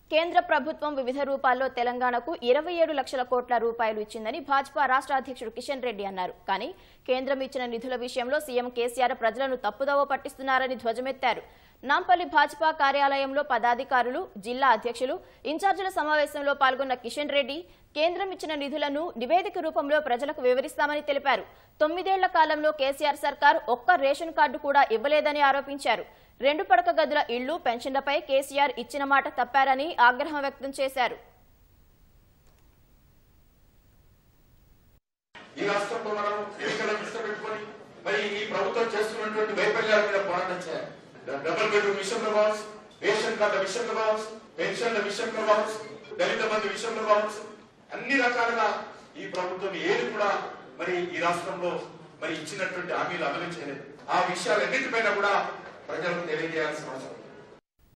కేంద్ర ప్రభుత్వం వివిధ రూపాల్లో తెలంగాణకు ఇరవై ఏడు లక్షల కోట్ల రూపాయలు ఇచ్చిందని భాజపా రాష్ట్ర అధ్యక్షుడు కిషన్ రెడ్డి అన్నారు కానీ కేంద్రం ఇచ్చిన నిధుల విషయంలో సీఎం కేసీఆర్ ప్రజలను తప్పుదోవ పట్టిస్తున్నారని ధ్వజమెత్తారు నాంపల్లి భాజపా కార్యాలయంలో పదాధికారులు జిల్లా అధ్యక్షులు ఇన్ఛార్జీల సమావేశంలో పాల్గొన్న కిషన్ రెడ్డి కేంద్రం ఇచ్చిన నిధులను నివేదిక రూపంలో ప్రజలకు వివరిస్తామని తెలిపారు తొమ్మిదేళ్ల కాలంలో కేసీఆర్ సర్కార్ ఒక్క రేషన్ కార్డు కూడా ఇవ్వలేదని ఆరోపించారు రెండు పడక గదుల ఇళ్లు పెన్షన్లపై కేసీఆర్ ఇచ్చిన మాట తప్పారని ఆగ్రహం వ్యక్తం చేశారు ఈ రాష్ట్రంలో మనం ఎన్నికల దృష్టి పెట్టుకొని మరి ఈ ప్రభుత్వం చేస్తున్నటువంటి వైఫల్యాల మీద పోరాటం చేయాలి డబుల్ బెడ్రూమ్ విషయంలో కావచ్చు రేషన్ కార్డుల విషయంలో కావచ్చు పెన్షన్ల విషయంలో కావచ్చు దళిత బంధు విషయంలో కావచ్చు అన్ని రకాలుగా ఈ ప్రభుత్వం ఏది కూడా మరి ఈ రాష్ట్రంలో మరి ఇచ్చినటువంటి హామీలు అమలు చేయలేదు ఆ విషయాలన్నిటిపైన కూడా ప్రజలకు తెలియజేయాల్సిన అవసరం